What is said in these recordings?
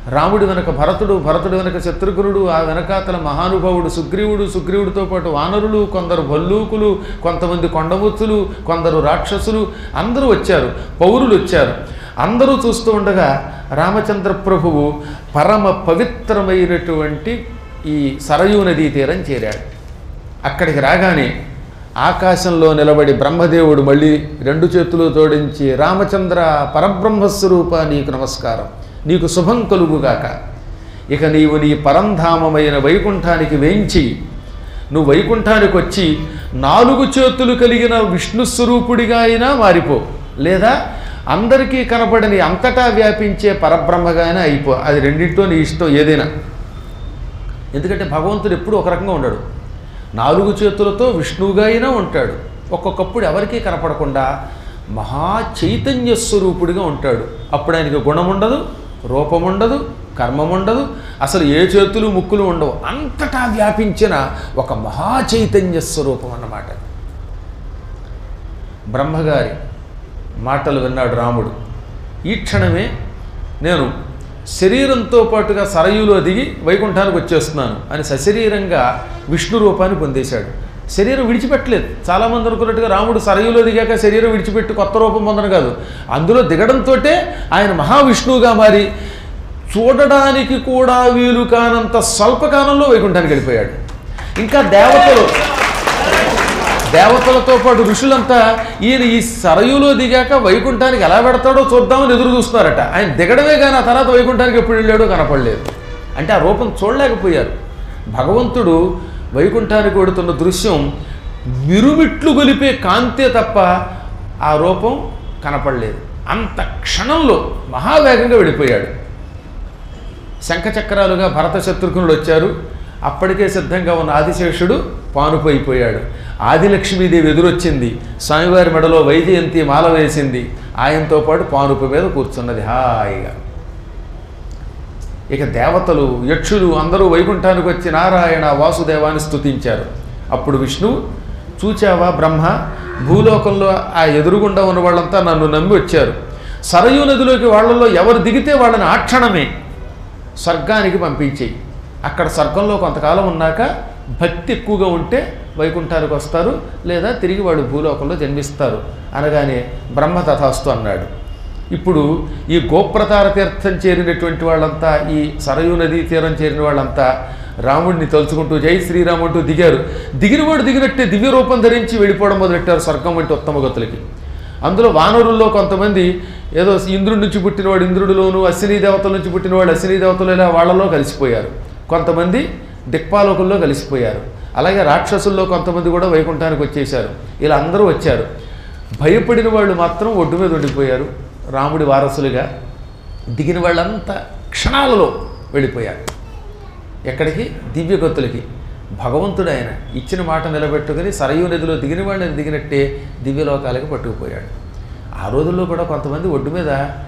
రాముడి వెనక భరతుడు భరతుడు వెనక శత్రుఘ్నుడు ఆ వెనకాతల మహానుభావుడు సుగ్రీవుడు సుగ్రీవుడితో పాటు వానరులు కొందరు భల్లూకులు కొంతమంది కొండముత్తులు కొందరు రాక్షసులు అందరూ వచ్చారు పౌరులు వచ్చారు అందరూ చూస్తూ ఉండగా రామచంద్ర ప్రభువు పరమ పవిత్రమైనటువంటి ఈ సరయూ నదీ తీరం చేరాడు అక్కడికి రాగానే ఆకాశంలో నిలబడి బ్రహ్మదేవుడు మళ్ళీ రెండు చేతులు జోడించి రామచంద్ర పరబ్రహ్మస్వరూప నీకు నమస్కారం నీకు శుభం కలుగుగాక ఇక నీవు నీ పరంధామమైన వైకుంఠానికి వేయించి నువ్వు వైకుంఠానికి వచ్చి నాలుగు చేతులు కలిగిన విష్ణు స్వరూపుడిగా అయినా మారిపో లేదా అందరికీ కనపడని అంతటా వ్యాపించే పరబ్రహ్మగా అయినా అయిపో అది రెండింటితో నీ ఇష్టం ఏదైనా ఎందుకంటే భగవంతుడు ఎప్పుడు ఒక రకంగా ఉండడు నాలుగు చేతులతో విష్ణువుగా అయినా ఉంటాడు ఒక్కొక్కప్పుడు ఎవరికీ కనపడకుండా మహా చైతన్య స్వరూపుడిగా ఉంటాడు అప్పుడు ఆయనకి గుణం ఉండదు రూపం ఉండదు కర్మం ఉండదు అసలు ఏ చేతులు ముక్కులు ఉండవు అంతటా వ్యాపించిన ఒక మహా చైతన్య స్వరూపం అన్నమాట బ్రహ్మగారి మాటలు విన్నాడు రాముడు ఈ క్షణమే నేను శరీరంతో పాటుగా సరయులో దిగి వైకుంఠానికి వచ్చేస్తున్నాను అని సశరీరంగా విష్ణు రూపాన్ని పొందేశాడు శరీరం విడిచిపెట్టలేదు చాలామంది అనుకున్నట్టుగా రాముడు సరయులో దిగాక శరీరం విడిచిపెట్టి కొత్త రూపం పొందను కాదు అందులో దిగడంతో ఆయన మహావిష్ణువుగా మారి చూడడానికి కూడా వీలు కానంత స్వల్పకాలంలో వైకుంఠానికి వెళ్ళిపోయాడు ఇంకా దేవతలు దేవతలతో పాటు ఋషులంతా ఈయన ఈ సరయులో దిగాక వైకుంఠానికి ఎలా పెడతాడో చూద్దామని ఎదురు చూస్తున్నారట ఆయన దిగడమే కానీ ఆ తర్వాత వైకుంఠానికి ఎప్పుడు వెళ్ళాడో కనపడలేదు అంటే ఆ రూపం చూడలేకపోయారు భగవంతుడు వైకుంఠానికి వెడుతున్న దృశ్యం మిరుమిట్లు గొలిపే కాంతే తప్ప ఆ రూపం కనపడలేదు అంత క్షణంలో మహావేగంగా వెళ్ళిపోయాడు శంఖచక్రాలుగా భరత శత్రుఘ్నులు వచ్చారు అప్పటికే సిద్ధంగా ఉన్న ఆదిశేషుడు పానుపోయిపోయాడు ఆదిలక్ష్మీదేవి ఎదురొచ్చింది స్వామివారి మెడలో వైజయంతి మాల వేసింది ఆయనతో పాటు పానుపు మీద కూర్చున్నది హాయిగా ఇక దేవతలు యక్షులు అందరూ వైకుంఠానికి వచ్చి నారాయణ వాసుదేవాన్ని స్తుతించారు అప్పుడు విష్ణువు చూచావా బ్రహ్మ భూలోకంలో ఆ ఎదురుగుండా ఉన్న వాళ్ళంతా నన్ను నమ్మి వచ్చారు సరయూ నదిలోకి వాళ్ళలో ఎవరు దిగితే వాళ్ళని ఆ క్షణమే స్వర్గానికి పంపించేయి అక్కడ స్వర్గంలో కొంతకాలం ఉన్నాక భక్తి ఎక్కువగా ఉంటే వైకుంఠానికి వస్తారు లేదా తిరిగి వాళ్ళు భూలోకంలో జన్మిస్తారు అనగానే బ్రహ్మ తథాస్తు అన్నాడు ఇప్పుడు ఈ గోప్రతార తీర్థం చేరినటువంటి వాళ్ళంతా ఈ సరయూ నదీ తీరం చేరిన వాళ్ళంతా రాముడిని తలుచుకుంటూ జై శ్రీరామ్ అంటూ దిగారు దిగినవాడు దిగినట్టే దివ్య రూపం ధరించి వెళ్ళిపోవడం మొదలెట్టారు స్వర్గం వంటి ఉత్తమ గతులకి అందులో వానరుల్లో కొంతమంది ఏదో ఇంద్రుడి నుంచి పుట్టినవాడు ఇంద్రుడిలోను అశ్విని దేవతల నుంచి పుట్టినవాడు అశ్విని దేవతలు ఇలా వాళ్ళలో కలిసిపోయారు కొంతమంది దిక్పాలకుల్లో కలిసిపోయారు అలాగే రాక్షసుల్లో కొంతమంది కూడా వైకుంఠానికి వచ్చేశారు ఇలా అందరూ వచ్చారు భయపడిన వాళ్ళు మాత్రం ఒడ్డు మీద ఉండిపోయారు రాముడి వారసులుగా దిగిన వాళ్ళంతా క్షణాలలో వెళ్ళిపోయారు ఎక్కడికి దివ్యగతులకి భగవంతుడు ఆయన ఇచ్చిన మాట నిలబెట్టుకుని సరయూ నదిలో దిగిన వాళ్ళని దిగినట్టే దివ్యలోకాలకి పట్టుకుపోయాడు ఆ రోజుల్లో కూడా కొంతమంది ఒడ్డు మీద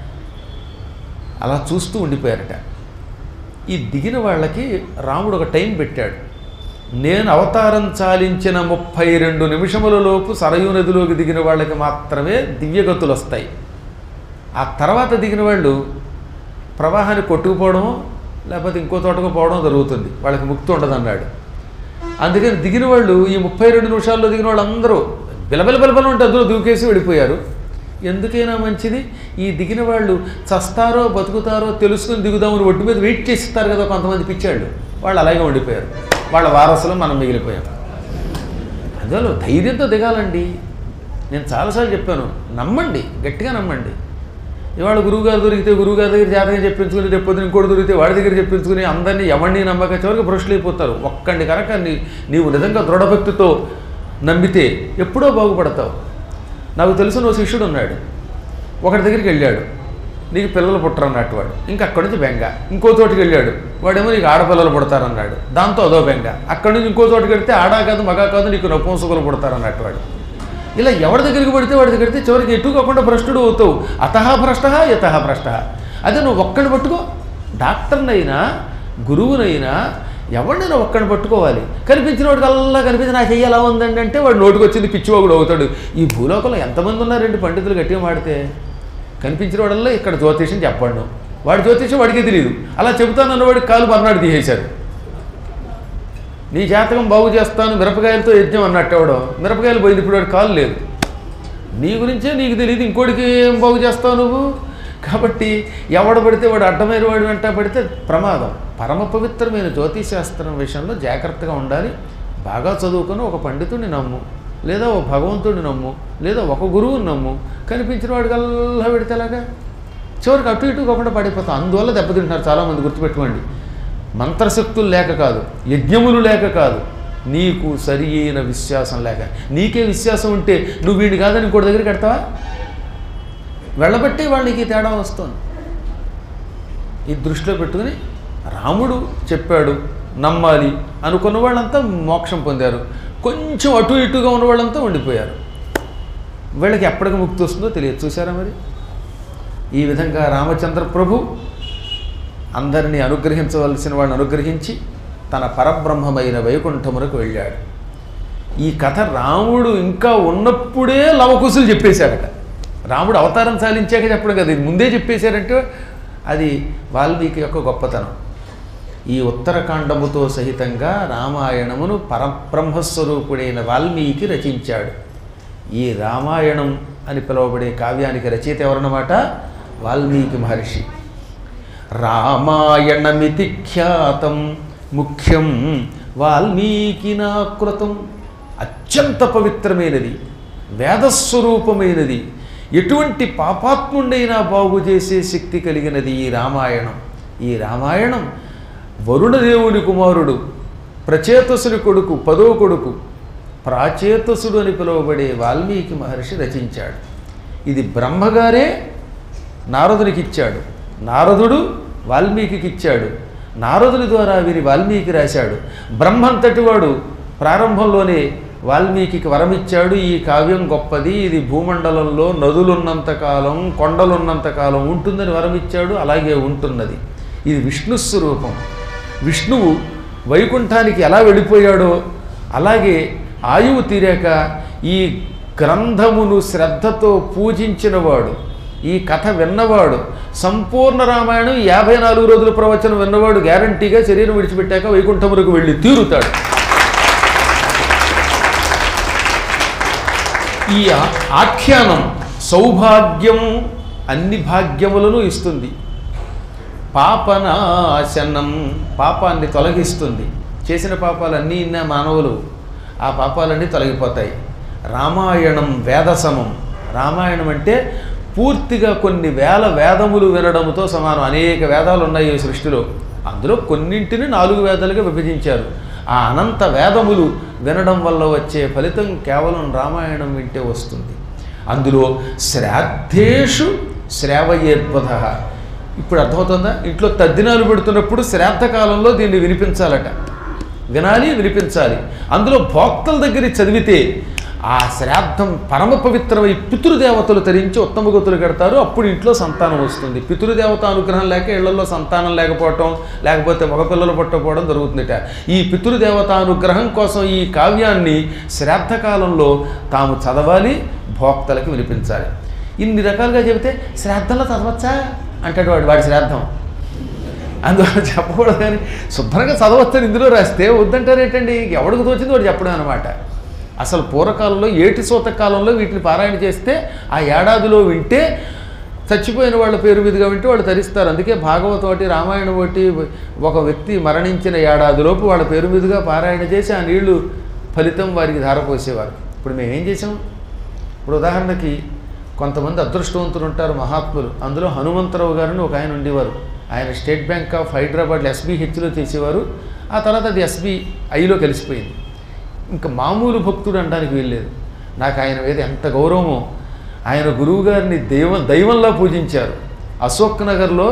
అలా చూస్తూ ఉండిపోయారట ఈ దిగిన వాళ్ళకి రాముడు ఒక టైం పెట్టాడు నేను అవతారం చాలించిన ముప్పై రెండు నిమిషములలోపు సరయూ నదిలోకి దిగిన వాళ్ళకి మాత్రమే దివ్యగతులు వస్తాయి ఆ తర్వాత దిగిన వాళ్ళు ప్రవాహాన్ని కొట్టుకుపోవడం లేకపోతే ఇంకో చోటకు పోవడం జరుగుతుంది వాళ్ళకి ముక్తి ఉండదు అన్నాడు అందుకని దిగిన వాళ్ళు ఈ ముప్పై రెండు నిమిషాల్లో దిగిన వాళ్ళు అందరూ బిలబిల బిలబల ఉంటే అందులో దూకేసి వెళ్ళిపోయారు ఎందుకైనా మంచిది ఈ దిగిన వాళ్ళు చస్తారో బతుకుతారో తెలుసుకుని దిగుదామని ఒడ్డు మీద వెయిట్ చేస్తారు కదా కొంతమంది పిచ్చాళ్ళు వాళ్ళు అలాగే ఉండిపోయారు వాళ్ళ వారసులు మనం మిగిలిపోయాం అందువల్ల ధైర్యంతో దిగాలండి నేను చాలాసార్లు చెప్పాను నమ్మండి గట్టిగా నమ్మండి ఇవాళ గురువుగారు దొరికితే గురువుగారి దగ్గర జాతకం చెప్పించుకుని రేపు పొద్దున ఇంకోటి దొరికితే వాడి దగ్గర చెప్పించుకుని అందరినీ ఎవరిని నమ్మక చివరికి భ్రష్టులు అయిపోతారు ఒక్కండి కనుక నీ నీవు నిజంగా దృఢభక్తితో నమ్మితే ఎప్పుడో బాగుపడతావు నాకు తెలిసిన ఓ శిష్యుడు ఉన్నాడు ఒకటి దగ్గరికి వెళ్ళాడు నీకు పిల్లలు పుట్టరన్నట్టు వాడు ఇంకా అక్కడి నుంచి బెంగ ఇంకో చోటికి వెళ్ళాడు వాడేమో నీకు ఆడపిల్లలు పుడతారన్నాడు దాంతో అదో బెంగ అక్కడి నుంచి ఇంకో చోటికి వెళ్తే ఆడా కాదు మగా కాదు నీకు నపుంసకులు పుడతారన్నట్టు వాడు ఇలా ఎవరి దగ్గరికి పడితే వాడి దగ్గరికి చివరికి ఎటు కాకుండా భ్రష్టుడు అవుతావు అతహ భ్రష్ట యతహ భ్రష్ట అదే నువ్వు ఒక్కడిని పట్టుకో డాక్టర్నైనా గురువునైనా ఎవరినైనా ఒక్కడిని పట్టుకోవాలి కనిపించిన వాడికి అల్లా కనిపించి నాకు చెయ్యి ఎలా ఉందండి అంటే వాడు నోటికి వచ్చింది పిచ్చివాగుడు అవుతాడు ఈ భూలోకంలో ఎంతమంది ఉన్నారండి పండితులు గట్టిగా మాడితే కనిపించిన వాడల్లా ఇక్కడ జ్యోతిషం చెప్పండు వాడి జ్యోతిషం వాడికే తెలియదు అలా చెబుతానన్న వాడికి కాలు మర్నాడు తీసేశారు నీ జాతకం బాగు చేస్తాను మిరపకాయలతో యజ్ఞం అన్నట్టు ఎవడో మిరపకాయలు పోయింది ఇప్పుడు వాడి కాలు లేదు నీ గురించే నీకు తెలియదు ఇంకోటికి ఏం బాగు చేస్తావు నువ్వు కాబట్టి ఎవడ పడితే వాడు అడ్డమైన వాడు వెంట పడితే ప్రమాదం పరమ పవిత్రమైన జ్యోతిశాస్త్రం విషయంలో జాగ్రత్తగా ఉండాలి బాగా చదువుకొని ఒక పండితుడిని నమ్ము లేదా ఒక భగవంతుడిని నమ్ము లేదా ఒక గురువుని నమ్ము కనిపించిన వాడికల్లా పెడితే ఎలాగా చివరికి అటు ఇటు కాకుండా పడిపోతాం అందువల్ల దెబ్బతింటున్నారు చాలామంది గుర్తుపెట్టుకోండి మంత్రశక్తులు లేక కాదు యజ్ఞములు లేక కాదు నీకు సరి అయిన విశ్వాసం లేక నీకే విశ్వాసం ఉంటే నువ్వు వీడిని కాదని ఇంకోటి దగ్గరికి కడతావా వెళ్ళబట్టి వాళ్ళకి తేడా వస్తుంది ఈ దృష్టిలో పెట్టుకుని రాముడు చెప్పాడు నమ్మాలి అనుకున్న వాళ్ళంతా మోక్షం పొందారు కొంచెం అటు ఇటుగా ఉన్న వాళ్ళంతా ఉండిపోయారు వీళ్ళకి ఎప్పటికి ముక్తి వస్తుందో తెలియదు చూసారా మరి ఈ విధంగా రామచంద్ర ప్రభు అందరినీ అనుగ్రహించవలసిన వాళ్ళని అనుగ్రహించి తన పరబ్రహ్మమైన వైకుంఠమునకు వెళ్ళాడు ఈ కథ రాముడు ఇంకా ఉన్నప్పుడే లవకుశులు చెప్పేశాడట రాముడు అవతారం సాలించాక చెప్పడం కదా ఇది ముందే చెప్పేశారంటే అది వాల్మీకి యొక్క గొప్పతనం ఈ ఉత్తరకాండముతో సహితంగా రామాయణమును పరబ్రహ్మస్వరూపుడైన వాల్మీకి రచించాడు ఈ రామాయణం అని పిలువబడే కావ్యానికి రచయిత ఎవరన్నమాట వాల్మీకి మహర్షి రామాయణమితి ఖ్యాతం ముఖ్యం వాల్మీకినాకృతం అత్యంత పవిత్రమైనది వేదస్వరూపమైనది ఎటువంటి పాపాత్ముండైనా బాగు చేసే శక్తి కలిగినది ఈ రామాయణం ఈ రామాయణం వరుణదేవుని కుమారుడు ప్రచేతసుని కొడుకు పదో కొడుకు ప్రాచేతసుడు అని పిలువబడే వాల్మీకి మహర్షి రచించాడు ఇది బ్రహ్మగారే నారదునికి ఇచ్చాడు నారదుడు వాల్మీకి ఇచ్చాడు నారదుని ద్వారా వీరి వాల్మీకి రాశాడు బ్రహ్మంతటి వాడు ప్రారంభంలోనే వాల్మీకి వరమిచ్చాడు ఈ కావ్యం గొప్పది ఇది భూమండలంలో నదులున్నంతకాలం కొండలున్నంతకాలం ఉంటుందని వరమిచ్చాడు అలాగే ఉంటున్నది ఇది విష్ణు స్వరూపం విష్ణువు వైకుంఠానికి ఎలా వెళ్ళిపోయాడో అలాగే ఆయువు తీరాక ఈ గ్రంథమును శ్రద్ధతో పూజించినవాడు ఈ కథ విన్నవాడు సంపూర్ణ రామాయణం యాభై నాలుగు రోజుల ప్రవచనం విన్నవాడు గ్యారంటీగా శరీరం విడిచిపెట్టాక వైకుంఠములకు వెళ్ళి తీరుతాడు ఈ ఆ- ఆఖ్యానం సౌభాగ్యం అన్ని భాగ్యములను ఇస్తుంది పాపనాశనం పాపాన్ని తొలగిస్తుంది చేసిన పాపాలన్నీ ఇన్న మానవులు ఆ పాపాలన్నీ తొలగిపోతాయి రామాయణం వేదసమం రామాయణం అంటే పూర్తిగా కొన్ని వేల వేదములు వినడంతో సమానం అనేక వేదాలు ఉన్నాయి ఈ సృష్టిలో అందులో కొన్నింటిని నాలుగు వేదాలుగా విభజించారు ఆ అనంత వేదములు వినడం వల్ల వచ్చే ఫలితం కేవలం రామాయణం వింటే వస్తుంది అందులో శ్రాద్ధేషు శ్రావయేద్వధ ఇప్పుడు అర్థమవుతుందా ఇంట్లో తద్దినాలు పెడుతున్నప్పుడు శ్రాద్ధ కాలంలో దీన్ని వినిపించాలట వినాలి వినిపించాలి అందులో భోక్తల దగ్గర చదివితే ఆ శ్రాద్ధం పరమ పవిత్రమై పితృదేవతలు తరించి ఉత్తమ గతులు కడతారు అప్పుడు ఇంట్లో సంతానం వస్తుంది పితృదేవత అనుగ్రహం లేక ఇళ్లలో సంతానం లేకపోవటం లేకపోతే మగపిల్లలు పుట్టకపోవడం జరుగుతుందట ఈ పితృదేవత అనుగ్రహం కోసం ఈ కావ్యాన్ని శ్రాద్ధకాలంలో తాము చదవాలి భోక్తలకు వినిపించాలి ఇన్ని రకాలుగా చెబితే శ్రాద్ధంలో చదవచ్చా అంటాడు వాడు వాడి శ్రాద్ధం అందువల్ల చెప్పకూడదు కానీ శుభ్రంగా చదవచ్చని ఇందులో రాస్తే వద్దంటారేంటండి ఎవడికి తోచింది వాడు చెప్పడం అనమాట అసలు పూర్వకాలంలో ఏటి సూత కాలంలో వీటిని పారాయణ చేస్తే ఆ ఏడాదిలో వింటే చచ్చిపోయిన వాళ్ళ పేరు మీదుగా వింటే వాళ్ళు తరిస్తారు అందుకే భాగవతం ఒకటి రామాయణం ఒకటి ఒక వ్యక్తి మరణించిన ఏడాదిలోపు వాళ్ళ పేరు మీదుగా పారాయణ చేసి ఆ నీళ్లు ఫలితం వారికి ధారపోసేవారు ఇప్పుడు మేము ఏం చేసాం ఇప్పుడు ఉదాహరణకి కొంతమంది అదృష్టవంతులు ఉంటారు మహాత్ములు అందులో హనుమంతరావు గారిని ఒక ఆయన ఉండేవారు ఆయన స్టేట్ బ్యాంక్ ఆఫ్ హైదరాబాద్లో ఎస్బీహెచ్లో చేసేవారు ఆ తర్వాత అది ఎస్బీఐలో కలిసిపోయింది ఇంకా మామూలు భక్తుడు అనడానికి వీల్లేదు నాకు ఆయన మీద ఎంత గౌరవమో ఆయన గురువుగారిని దైవం దైవంలా పూజించారు అశోక్ నగర్లో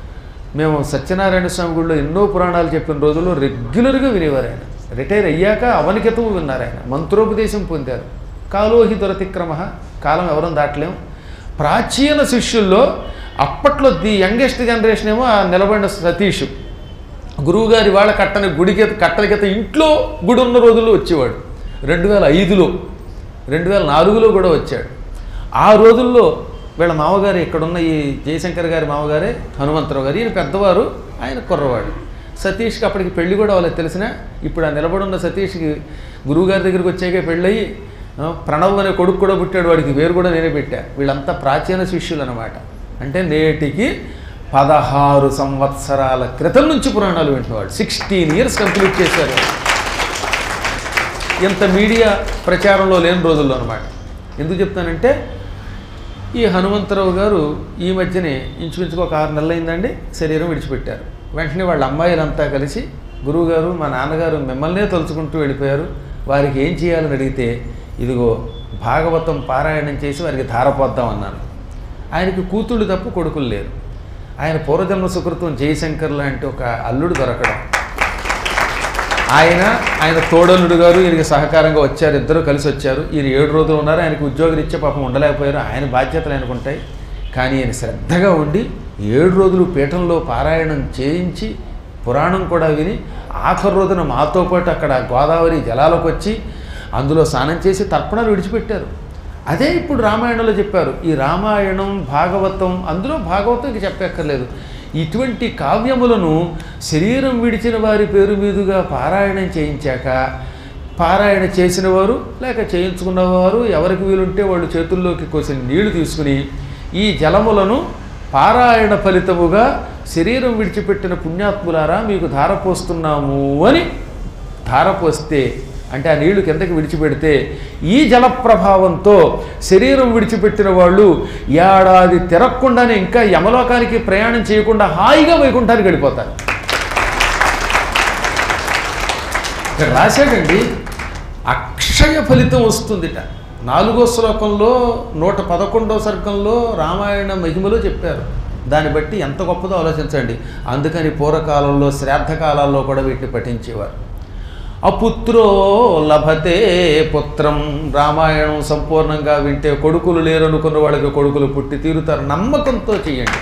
మేము సత్యనారాయణ స్వామి గుడిలో ఎన్నో పురాణాలు చెప్పిన రోజుల్లో రెగ్యులర్గా వినేవారు ఆయన రిటైర్ అయ్యాక అవనికతము విన్నారు ఆయన మంత్రోపదేశం పొందారు కాలోహి దురతిక్రమ కాలం ఎవరం దాటలేం ప్రాచీన శిష్యుల్లో అప్పట్లో ది యంగెస్ట్ జనరేషన్ ఏమో ఆ నిలబడిన సతీష్ గురువుగారి వాళ్ళ కట్టని గుడికి కట్టలకిత ఇంట్లో గుడి ఉన్న రోజుల్లో వచ్చేవాడు రెండు వేల ఐదులో రెండు వేల నాలుగులో కూడా వచ్చాడు ఆ రోజుల్లో వీళ్ళ మామగారు ఇక్కడున్న ఈ జయశంకర్ గారి మామగారే హనుమంతరావు గారు ఈయన పెద్దవారు ఆయన కుర్రవాడు సతీష్కి అప్పటికి పెళ్లి కూడా వాళ్ళకి తెలిసిన ఇప్పుడు ఆ నిలబడున్న సతీష్కి గురువుగారి దగ్గరికి వచ్చాక పెళ్ళయి ఆ, ప్రణవ్ అనే కొడుకు కూడా పుట్టాడు వాడికి వేరు కూడా నేనే పెట్టా వీళ్ళంతా ప్రాచీన శిష్యులు అనమాట అంటే నేటికి పదహారు సంవత్సరాల క్రితం నుంచి పురాణాలు వింటున్నవాడు సిక్స్టీన్ ఇయర్స్ కంప్లీట్ చేశారు ఇంత మీడియా ప్రచారంలో లేని రోజుల్లో అనమాట ఎందుకు చెప్తానంటే ఈ హనుమంతరావు గారు ఈ మధ్యనే ఇంచుమించుకు ఒక ఆరు నెలలు అయిందండి శరీరం విడిచిపెట్టారు వెంటనే వాళ్ళ అమ్మాయిలంతా కలిసి గురువుగారు మా నాన్నగారు మిమ్మల్నే తలుచుకుంటూ వెళ్ళిపోయారు వారికి ఏం చేయాలని అడిగితే ఇదిగో భాగవతం పారాయణం చేసి వారికి ధారపోద్దాం అన్నాను ఆయనకి కూతుళ్ళు తప్ప కొడుకులు లేరు ఆయన పూర్వజన్మ సుకృతం జయశంకర్ లాంటి ఒక అల్లుడు దొరకడం ఆయన ఆయన తోడలుడు గారు ఈయనకి సహకారంగా వచ్చారు ఇద్దరు కలిసి వచ్చారు ఈయన ఏడు రోజులు ఉన్నారు ఆయనకి ఉద్యోగరీత్యా పాపం ఉండలేకపోయారు ఆయన బాధ్యతలు ఆయనకు ఉంటాయి కానీ ఆయన శ్రద్ధగా ఉండి ఏడు రోజులు పీఠంలో పారాయణం చేయించి పురాణం కూడా విని ఆఖరి రోజున మాతో పాటు అక్కడ గోదావరి జలాలకు వచ్చి అందులో స్నానం చేసి తర్పణాలు విడిచిపెట్టారు అదే ఇప్పుడు రామాయణంలో చెప్పారు ఈ రామాయణం భాగవతం అందులో భాగవతం ఇంక చెప్పక్కర్లేదు ఇటువంటి కావ్యములను శరీరం విడిచిన వారి పేరు మీదుగా పారాయణం చేయించాక పారాయణ చేసిన వారు లేక చేయించుకున్నవారు ఎవరికి వీలుంటే వాళ్ళు చేతుల్లోకి కోసిన నీళ్లు తీసుకుని ఈ జలములను పారాయణ ఫలితముగా శరీరం విడిచిపెట్టిన పుణ్యాత్ములారా మీకు ధారపోస్తున్నాము అని ధారపోస్తే అంటే ఆ నీళ్లు కిందకి విడిచిపెడితే ఈ జల ప్రభావంతో శరీరం విడిచిపెట్టిన వాళ్ళు ఏడాది తిరగకుండానే ఇంకా యమలోకానికి ప్రయాణం చేయకుండా హాయిగా వైకుంఠానికి వెళ్ళిపోతారు ఇక్కడ రాశాడండి అక్షయ ఫలితం వస్తుందిట నాలుగో శ్లోకంలో నూట పదకొండో సర్గంలో రామాయణ మహిమలో చెప్పారు దాన్ని బట్టి ఎంత గొప్పదో ఆలోచించండి అందుకని పూర్వకాలంలో శ్రాద్ధ కాలాల్లో కూడా వీటిని పఠించేవారు అపుత్రో లభతే పుత్రం రామాయణం సంపూర్ణంగా వింటే కొడుకులు లేరనుకున్న వాళ్ళకి కొడుకులు పుట్టి తీరుతారు నమ్మకంతో చెయ్యండి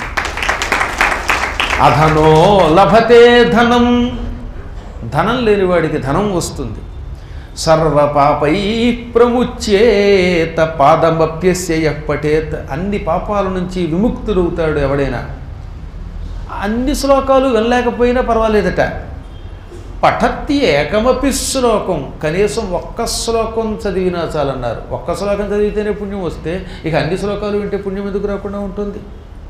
అధనో లభతే ధనం ధనం లేనివాడికి ధనం వస్తుంది సర్వ పాపై ప్రముచ్యేత పాదమప్యస్య యః పఠేత్ అన్ని పాపాల నుంచి విముక్తుడవుతాడు ఎవడైనా అన్ని శ్లోకాలు వినలేకపోయినా పర్వాలేదట పఠత్తి ఏకమపి శ్లోకం కనీసం ఒక్క శ్లోకం చదివినా చాలన్నారు ఒక్క శ్లోకం చదివితేనే పుణ్యం వస్తే ఇక అన్ని శ్లోకాలు వింటే పుణ్యం ఎందుకు రాకుండా ఉంటుంది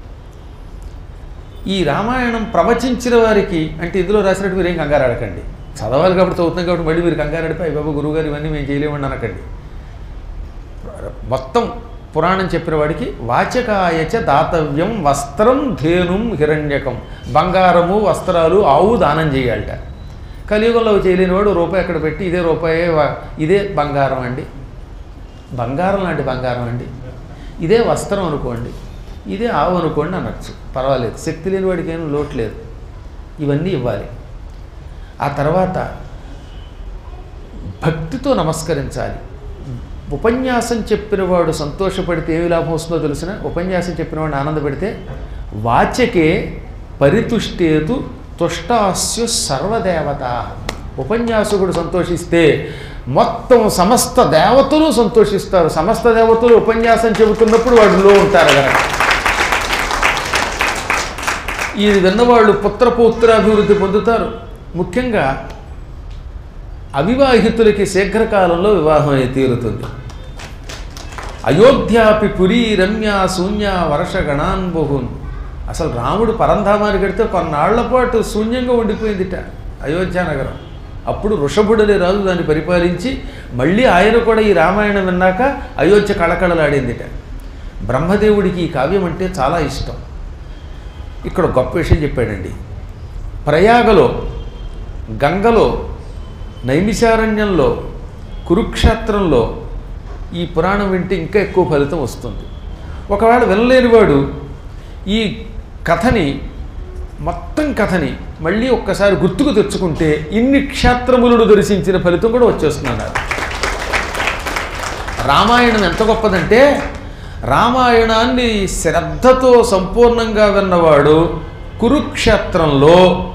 ఈ రామాయణం ప్రవచించిన వారికి అంటే ఇందులో రాసినట్టు మీరేం కంగారు ఆడకండి చదవాలి కాబట్టి చదువుతున్నాం కాబట్టి మళ్ళీ మీరు కంగారు ఆడిపోయి బాబు గురువుగారు ఇవన్నీ మేము చేయలేమని అనకండి మొత్తం పురాణం చెప్పిన వాడికి వాచకాయచ దాతవ్యం వస్త్రం ధేనుం హిరణ్యకం బంగారము వస్త్రాలు ఆవు దానం చేయాలట కలియుగంలో అవి చేయలేని వాడు రూపాయి ఎక్కడ పెట్టి ఇదే రూపాయే వా- ఇదే బంగారం అండి బంగారం లాంటి బంగారం అండి ఇదే వస్త్రం అనుకోండి ఇదే ఆవు అనుకోండి అనొచ్చు పర్వాలేదు శక్తి లేని వాడికి ఏం లోటు లేదు ఇవన్నీ ఇవ్వాలి ఆ తర్వాత భక్తితో నమస్కరించాలి ఉపన్యాసం చెప్పినవాడు సంతోషపడితే ఏమి లాభం వస్తుందో తెలిసిన ఉపన్యాసం చెప్పినవాడిని ఆనందపడితే వాచకే పరితుష్టేతు తుష్టాస్యు సర్వదేవత ఉపన్యాసకుడు సంతోషిస్తే మొత్తం సమస్త దేవతలు సంతోషిస్తారు సమస్త దేవతలు ఉపన్యాసం చెబుతున్నప్పుడు వాడిలో ఉంటారు కనుక ఇది విన్నవాళ్ళు పుత్రపౌత్రాభివృద్ధి పొందుతారు ముఖ్యంగా అవివాహితులకి శీఘ్రకాలంలో వివాహం అయి తీరుతుంది అయోధ్యాపి పురీ రమ్య శూన్య వర్ష గణాన్ బహున్ అసలు రాముడు పరంధామానికి వెడితే కొన్నాళ్ల పాటు శూన్యంగా ఉండిపోయిందిట అయోధ్య నగరం అప్పుడు వృషభుడనే రాజు దాన్ని పరిపాలించి మళ్ళీ ఆయన కూడా ఈ రామాయణం విన్నాక అయోధ్య కళకళలాడిందిట బ్రహ్మదేవుడికి ఈ కావ్యం అంటే చాలా ఇష్టం ఇక్కడ గొప్ప విషయం చెప్పాడండి ప్రయాగలో గంగలో నైమిషారణ్యంలో కురుక్షేత్రంలో ఈ పురాణం వింటే ఇంకా ఎక్కువ ఫలితం వస్తుంది ఒకవేళ వినలేనివాడు ఈ కథని మొత్తం కథని మళ్ళీ ఒక్కసారి గుర్తుకు తెచ్చుకుంటే ఇన్ని క్షేత్రములను దర్శించిన ఫలితం కూడా వచ్చేస్తున్నారు రామాయణం ఎంత గొప్పదంటే రామాయణాన్ని శ్రద్ధతో సంపూర్ణంగా విన్నవాడు కురుక్షేత్రంలో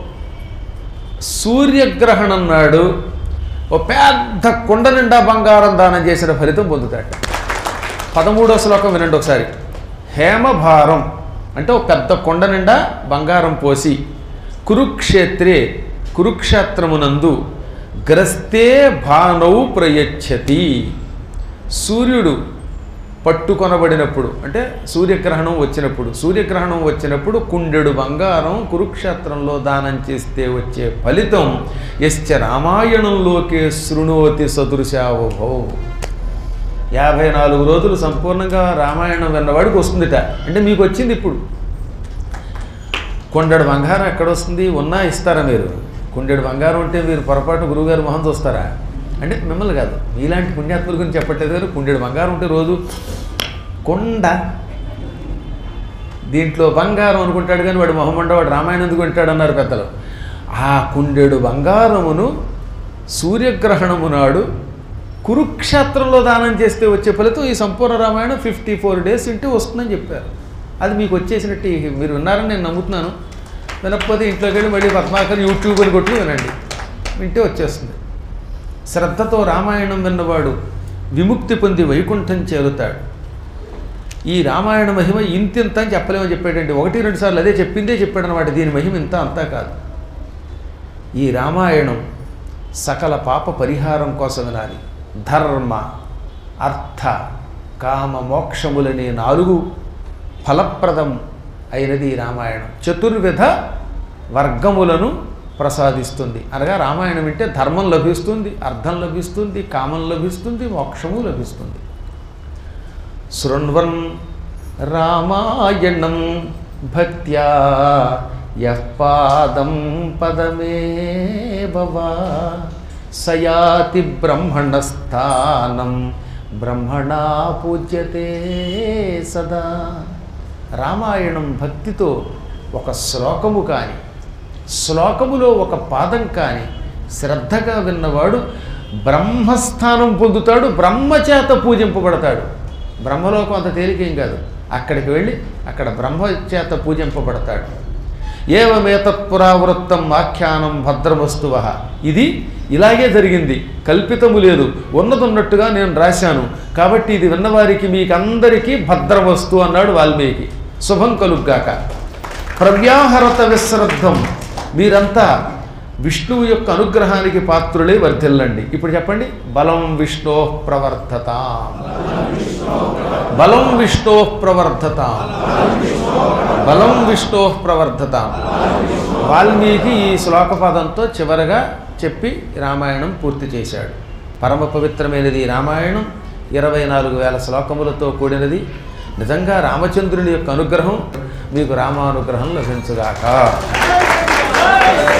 సూర్యగ్రహణం నాడు ఓ పెద్ద కుండ నిండా బంగారం దానం చేసిన ఫలితం పొందుతాడు పదమూడో శ్లోకం వినండి ఒకసారి హేమభారం అంటే ఒక పెద్ద కొండ నిండా బంగారం పోసి కురుక్షేత్రే కురుక్షేత్రమునందు గ్రస్తే భానౌ ప్రయచ్చతి సూర్యుడు పట్టుకొనబడినప్పుడు అంటే సూర్యగ్రహణం వచ్చినప్పుడు సూర్యగ్రహణం వచ్చినప్పుడు కుండెడు బంగారం కురుక్షేత్రంలో దానం చేస్తే వచ్చే ఫలితం యశ్చ రామాయణంలోకే శృణోతి సదృశావభౌ యాభై నాలుగు రోజులు సంపూర్ణంగా రామాయణం విన్నవాడికి వస్తుందిట అంటే మీకు వచ్చింది ఇప్పుడు కొండెడు బంగారం ఎక్కడ వస్తుంది ఉన్నా ఇస్తారా మీరు కొండెడు బంగారం ఉంటే మీరు పొరపాటు గురువుగారు మొహం చూస్తారా అంటే మిమ్మల్ని కాదు మీలాంటి పుణ్యాత్ముల గురించి చెప్పట్లేదు కానీ కుండెడు బంగారం ఉంటే రోజు కొండ దీంట్లో బంగారం అనుకుంటాడు కానీ వాడు మొహం వాడు రామాయణం ఎందుకు వింటాడు అన్నారు పెద్దలు ఆ కుండెడు బంగారమును సూర్యగ్రహణము నాడు కురుక్షేత్రంలో దానం చేస్తే వచ్చే ఫలితం ఈ Sampoorna Ramayanam fifty four days into వస్తుందని చెప్పారు అది మీకు వచ్చేసినట్టు ఈ- మీరు విన్నారని నేను నమ్ముతున్నాను వినకపోతే ఇంట్లోకి వెళ్ళి మళ్ళీ పద్మాకర్ యూట్యూబ్ అని కొట్టి వినండి వింటే వచ్చేస్తుంది శ్రద్ధతో రామాయణం విన్నవాడు విముక్తి పొంది వైకుంఠం చేరుతాడు ఈ రామాయణ మహిమ ఇంతింత అని చెప్పలేమని చెప్పాడండి ఒకటి రెండు సార్లు అదే చెప్పిందే చెప్పాడు అనమాట దీని మహిమ ఇంత అంతా కాదు ఈ రామాయణం సకల పాప పరిహారం కోసం వినాలి ధర్మ అర్థ కామ మోక్షములనే నాలుగు ఫలప్రదం అయినది ఈ రామాయణం చతుర్విధ వర్గములను ప్రసాదిస్తుంది అనగా రామాయణం వింటే ధర్మం లభిస్తుంది అర్థం లభిస్తుంది కామం లభిస్తుంది మోక్షము లభిస్తుంది శృణ్వన్ రామాయణం భక్త్యా యః పాదం పదమే భవా సయాతి బ్రహ్మణస్థానం బ్రహ్మణా పూజ్యతే సదా రామాయణం భక్తితో ఒక శ్లోకము కాని శ్లోకములో ఒక పాదం కాని శ్రద్ధగా విన్నవాడు బ్రహ్మస్థానం పొందుతాడు బ్రహ్మచేత పూజింపబడతాడు బ్రహ్మలోకం అంత తేలికేం కాదు అక్కడికి వెళ్ళి అక్కడ బ్రహ్మచేత పూజింపబడతాడు ఏవమేతత్పురావృత్తం ఆఖ్యానం భద్రవస్తువ ఇది ఇలాగే జరిగింది కల్పితము లేదు ఉన్నదున్నట్టుగా నేను రాశాను కాబట్టి ఇది విన్నవారికి మీకందరికీ భద్రవస్తు అన్నాడు వాల్మీకి శుభం కలుగ్గాక ప్రవ్యాహరత విశ్రద్ధం మీరంతా విష్ణువు యొక్క అనుగ్రహానికి పాత్రులే వర్ధిల్లండి ఇప్పుడు చెప్పండి బలం విష్ణో ప్రవర్ధతాం బలం విష్ణో ప్రవర్ధతాం బలం విష్ణో ప్రవర్ధతాం వాల్మీకి ఈ శ్లోకపదంతో చివరగా చెప్పి రామాయణం పూర్తి చేశాడు పరమ పవిత్రమైనది ఈ రామాయణం ఇరవై నాలుగు వేల శ్లోకములతో కూడినది నిజంగా రామచంద్రుని యొక్క అనుగ్రహం మీకు రామానుగ్రహం లభించుగాక